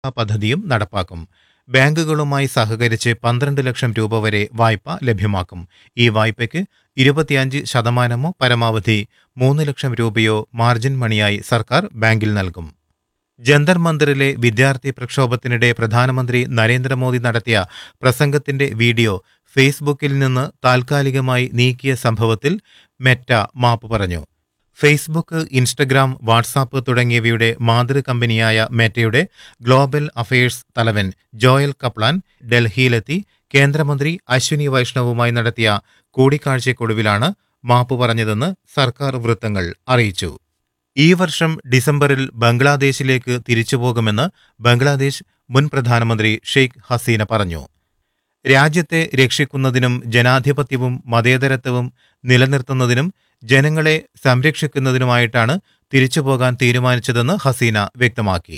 പദ്ധതിയും നടപ്പാക്കും ബാങ്കുകളുമായി സഹകരിച്ച് പന്ത്രണ്ട് ലക്ഷം രൂപ വരെ വായ്പ ലഭ്യമാക്കും ഈ വായ്പയ്ക്ക് ഇരുപത്തിയഞ്ച് ശതമാനമോ പരമാവധി മൂന്ന് ലക്ഷം രൂപയോ മാർജിൻ മണിയായി സർക്കാർ ബാങ്കിൽ നൽകും ജന്തർ മന്ദിറിലെ വിദ്യാർത്ഥി പ്രക്ഷോഭത്തിനിടെ പ്രധാനമന്ത്രി നരേന്ദ്രമോദി നടത്തിയ പ്രസംഗത്തിന്റെ വീഡിയോ ഫേസ്ബുക്കിൽ നിന്ന് താൽക്കാലികമായി നീക്കിയ സംഭവത്തിൽ മെറ്റ മാപ്പ് പറഞ്ഞു ഫേസ്ബുക്ക് ഇൻസ്റ്റഗ്രാം വാട്സാപ്പ് തുടങ്ങിയവയുടെ മാതൃ കമ്പനിയായ മെറ്റയുടെ ഗ്ലോബൽ അഫയേഴ്സ് തലവൻ ജോയൽ കപ്ലാൻ ഡൽഹിയിലെത്തി കേന്ദ്രമന്ത്രി അശ്വിനി വൈഷ്ണവുമായി നടത്തിയ കൂടിക്കാഴ്ചയ്ക്കൊടുവിലാണ് മാപ്പ് പറഞ്ഞതെന്ന് സർക്കാർ വൃത്തങ്ങൾ അറിയിച്ചു ഈ വർഷം ഡിസംബറിൽ ബംഗ്ലാദേശിലേക്ക് തിരിച്ചുപോകുമെന്ന് ബംഗ്ലാദേശ് മുൻ പ്രധാനമന്ത്രി ഷെയ്ഖ് ഹസീന പറഞ്ഞു രാജ്യത്തെ രക്ഷിക്കുന്നതിനും ജനാധിപത്യവും മതേതരത്വവും നിലനിർത്തുന്നതിനും ജനങ്ങളെ സംരക്ഷിക്കുന്നതിനുമായിട്ടാണ് തിരിച്ചുപോകാൻ തീരുമാനിച്ചതെന്ന് ഹസീന വ്യക്തമാക്കി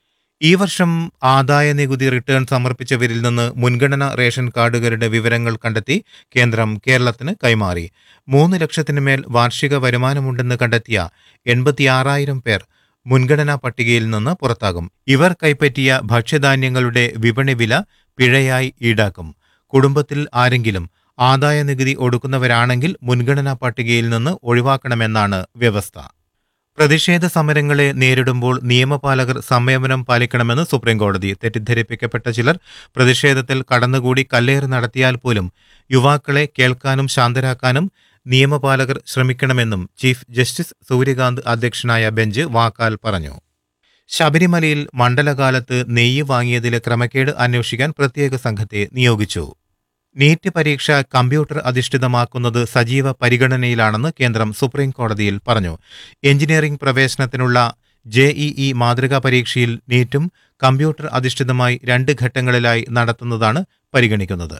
ഈ വർഷം ആദായ നികുതി റിട്ടേൺ സമർപ്പിച്ചവരിൽ നിന്ന് മുൻഗണന റേഷൻ കാർഡുകളുടെ വിവരങ്ങൾ കണ്ടെത്തി കേന്ദ്രം കേരളത്തിന് കൈമാറി മൂന്ന് ലക്ഷത്തിന് മേൽ വാർഷിക വരുമാനമുണ്ടെന്ന് കണ്ടെത്തിയ എൺപത്തിയാറായിരം പേർ മുൻഗണനാ പട്ടികയിൽ നിന്ന് പുറത്താകും ഇവർ കൈപ്പറ്റിയ ഭക്ഷ്യധാന്യങ്ങളുടെ വിപണി വില പിഴയായി ഈടാക്കും കുടുംബത്തിൽ ആരെങ്കിലും ആദായ നികുതി ഒടുക്കുന്നവരാണെങ്കിൽ മുൻഗണനാ പട്ടികയിൽ നിന്ന് ഒഴിവാക്കണമെന്നാണ് വ്യവസ്ഥ പ്രതിഷേധ സമരങ്ങളെ നേരിടുമ്പോൾ നിയമപാലകർ സംയമനം പാലിക്കണമെന്ന് സുപ്രീംകോടതി തെറ്റിദ്ധരിപ്പിക്കപ്പെട്ട ചിലർ പ്രതിഷേധത്തിൽ കടന്നുകൂടി കല്ലേറ് നടത്തിയാൽ പോലും യുവാക്കളെ കേൾക്കാനും ശാന്തരാക്കാനും നിയമപാലകർ ശ്രമിക്കണമെന്നും ചീഫ് ജസ്റ്റിസ് സൂര്യകാന്ത് അധ്യക്ഷനായ ബെഞ്ച് വാക്കാൽ പറഞ്ഞു ശബരിമലയിൽ മണ്ഡലകാലത്ത് നെയ്യ് വാങ്ങിയതിലെ ക്രമക്കേട് അന്വേഷിക്കാൻ പ്രത്യേക സംഘത്തെ നിയോഗിച്ചു നീറ്റ് പരീക്ഷ കമ്പ്യൂട്ടർ അധിഷ്ഠിതമാക്കുന്നത് സജീവ പരിഗണനയിലാണെന്ന് കേന്ദ്രം സുപ്രീം കോടതിയിൽ പറഞ്ഞു എഞ്ചിനീയറിംഗ് പ്രവേശനത്തിനുള്ള ജെഇഇ മാതൃകാ പരീക്ഷയിൽ നീറ്റും കമ്പ്യൂട്ടർ അധിഷ്ഠിതമായി രണ്ട് ഘട്ടങ്ങളിലായി നടത്തുന്നതാണ് പരിഗണിക്കുന്നത്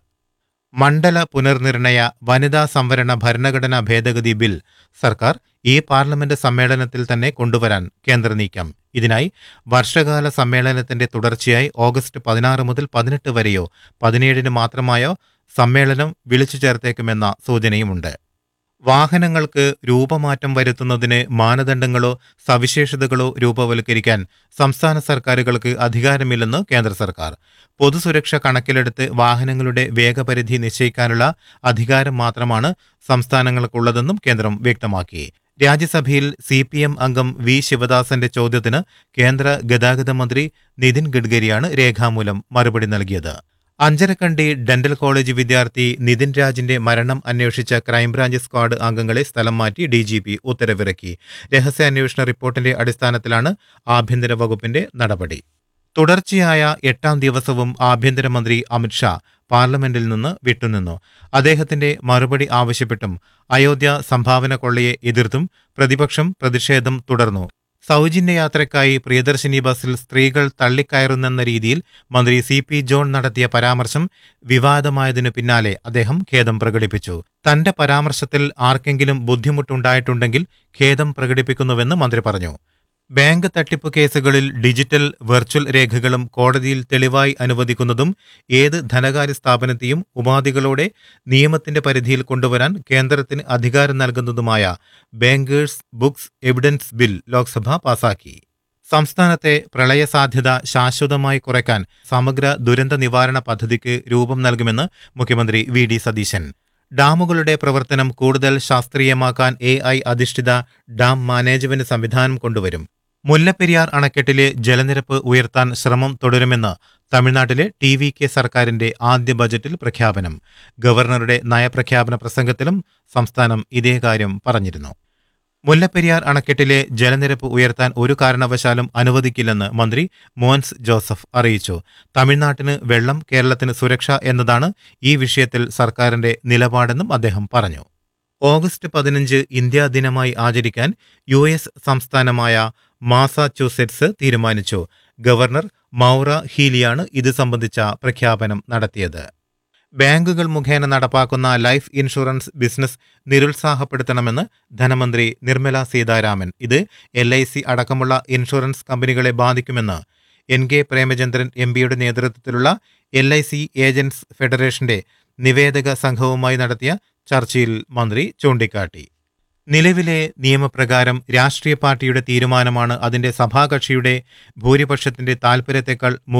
മണ്ഡല പുനർനിർണയ വനിതാ സംവരണ ഭരണഘടനാ ഭേദഗതി ബിൽ സർക്കാർ ഈ പാർലമെന്റ് സമ്മേളനത്തിൽ തന്നെ കൊണ്ടുവരാൻ കേന്ദ്ര നീക്കം ഇതിനായി വർഷകാല സമ്മേളനത്തിന്റെ തുടർച്ചയായി ഓഗസ്റ്റ് പതിനാറ് മുതൽ പതിനെട്ട് വരെയോ പതിനേഴിന് മാത്രമായോ സമ്മേളനം വിളിച്ചു ചേർത്തേക്കുമെന്ന സൂചനയുമുണ്ട് വാഹനങ്ങൾക്ക് രൂപമാറ്റം വരുത്തുന്നതിന് മാനദണ്ഡങ്ങളോ സവിശേഷതകളോ രൂപവൽക്കരിക്കാൻ സംസ്ഥാന സർക്കാരുകൾക്ക് അധികാരമില്ലെന്ന് കേന്ദ്ര സർക്കാർ പൊതുസുരക്ഷ കണക്കിലെടുത്ത് വാഹനങ്ങളുടെ വേഗപരിധി നിശ്ചയിക്കാനുള്ള അധികാരം മാത്രമാണ് സംസ്ഥാനങ്ങൾക്കുള്ളതെന്നും കേന്ദ്രം വ്യക്തമാക്കി രാജ്യസഭയിൽ സി പി എം അംഗം വി ശിവദാസന്റെ ചോദ്യത്തിന് കേന്ദ്ര ഗതാഗത മന്ത്രി നിതിൻ ഗഡ്കരിയാണ് രേഖാമൂലം മറുപടി നൽകിയത് അഞ്ചരക്കണ്ടി ഡെന്റൽ കോളേജ് വിദ്യാർത്ഥി നിതിൻ രാജിന്റെ മരണം അന്വേഷിച്ച ക്രൈംബ്രാഞ്ച് സ്ക്വാഡ് അംഗങ്ങളെ സ്ഥലം മാറ്റി ഡി ജി പി ഉത്തരവിറക്കി രഹസ്യാന്വേഷണ റിപ്പോർട്ടിന്റെ അടിസ്ഥാനത്തിലാണ് ആഭ്യന്തര വകുപ്പിന്റെ നടപടി തുടർച്ചയായ എട്ടാം ദിവസവും ആഭ്യന്തരമന്ത്രി അമിത്ഷാ പാർലമെന്റിൽ നിന്ന് വിട്ടുനിന്നു അദ്ദേഹത്തിന്റെ മറുപടി ആവശ്യപ്പെട്ടും അയോധ്യ സംഭാവന കൊള്ളയെ എതിർത്തും പ്രതിപക്ഷം പ്രതിഷേധം തുടർന്നു സൗജന്യ യാത്രയ്ക്കായി പ്രിയദർശിനി ബസ്സിൽ സ്ത്രീകൾ തള്ളിക്കയറുന്നെന്ന രീതിയിൽ മന്ത്രി സി പി ജോൺ നടത്തിയ പരാമർശം വിവാദമായതിനു പിന്നാലെ അദ്ദേഹം ഖേദം പ്രകടിപ്പിച്ചു തന്റെ പരാമർശത്തിൽ ആർക്കെങ്കിലും ബുദ്ധിമുട്ടുണ്ടായിട്ടുണ്ടെങ്കിൽ ഖേദം പ്രകടിപ്പിക്കുന്നുവെന്ന് മന്ത്രി പറഞ്ഞു ബാങ്ക് തട്ടിപ്പ് കേസുകളിൽ ഡിജിറ്റൽ വെർച്വൽ രേഖകളും കോടതിയിൽ തെളിവായി അനുവദിക്കുന്നതും ഏത് ധനകാര്യ സ്ഥാപനത്തെയും ഉപാധികളോടെ നിയമത്തിന്റെ പരിധിയിൽ കൊണ്ടുവരാൻ കേന്ദ്രത്തിന് അധികാരം നൽകുന്നതുമായ bankers books evidence bill Lok Sabha പാസാക്കി സംസ്ഥാനത്തെ പ്രളയ സാധ്യത ശാശ്വതമായി കുറയ്ക്കാൻ സമഗ്ര ദുരന്ത നിവാരണ പദ്ധതിക്ക് രൂപം നൽകുമെന്ന് മുഖ്യമന്ത്രി വി ഡി സതീശൻ ഡാമുകളുടെ പ്രവർത്തനം കൂടുതൽ ശാസ്ത്രീയമാക്കാൻ എ ഐ അധിഷ്ഠിത ഡാം മാനേജ്മെന്റ് സംവിധാനം കൊണ്ടുവരും മുല്ലപ്പെരിയാർ അണക്കെട്ടിലെ ജലനിരപ്പ് ഉയർത്താൻ ശ്രമം തുടരുമെന്ന് തമിഴ്നാട്ടിലെ ടി വി കെ സർക്കാരിന്റെ ആദ്യ ബജറ്റിൽ പ്രഖ്യാപനം ഗവർണറുടെ നയപ്രഖ്യാപന പ്രസംഗത്തിലും സംസ്ഥാനം ഇതേ കാര്യം പറഞ്ഞിരുന്നു മുല്ലപ്പെരിയാർ അണക്കെട്ടിലെ ജലനിരപ്പ് ഉയർത്താൻ ഒരു കാരണവശാലും അനുവദിക്കില്ലെന്ന് മന്ത്രി മോൻസ് ജോസഫ് അറിയിച്ചു തമിഴ്നാട്ടിന് വെള്ളം കേരളത്തിന് സുരക്ഷ എന്നതാണ് ഈ വിഷയത്തിൽ സർക്കാരിന്റെ നിലപാടെന്നും അദ്ദേഹം പറഞ്ഞു ഓഗസ്റ്റ് പതിനഞ്ച് ഇന്ത്യാ ദിനമായി ആചരിക്കാൻ യു എസ് സംസ്ഥാനമായ മാസാച്യൂസെറ്റ്സ് തീരുമാനിച്ചു ഗവർണർ മൗറ ഹീലിയാണ് ഇത് സംബന്ധിച്ച പ്രഖ്യാപനം നടത്തിയത് ബാങ്കുകൾ മുഖേന നടപ്പാക്കുന്ന ലൈഫ് ഇൻഷുറൻസ് ബിസിനസ് നിരുത്സാഹപ്പെടുത്തണമെന്ന് ധനമന്ത്രി നിർമ്മല സീതാരാമൻ ഇത് എൽ ഐ സി അടക്കമുള്ള ഇൻഷുറൻസ് കമ്പനികളെ ബാധിക്കുമെന്ന് എൻ കെ പ്രേമചന്ദ്രൻ എം പിയുടെ നേതൃത്വത്തിലുള്ള എൽ ഐ സി ഏജന്റ്സ് ഫെഡറേഷന്റെ നിവേദക സംഘവുമായി നടത്തിയ ചർച്ചയിൽ മന്ത്രി ചൂണ്ടിക്കാട്ടി നിലവിലെ നിയമപ്രകാരം രാഷ്ട്രീയ പാർട്ടിയുടെ തീരുമാനമാണ് അതിന്റെ സഭാകക്ഷിയുടെ ഭൂരിപക്ഷത്തിന്റെ താൽപര്യത്തെക്കാൾ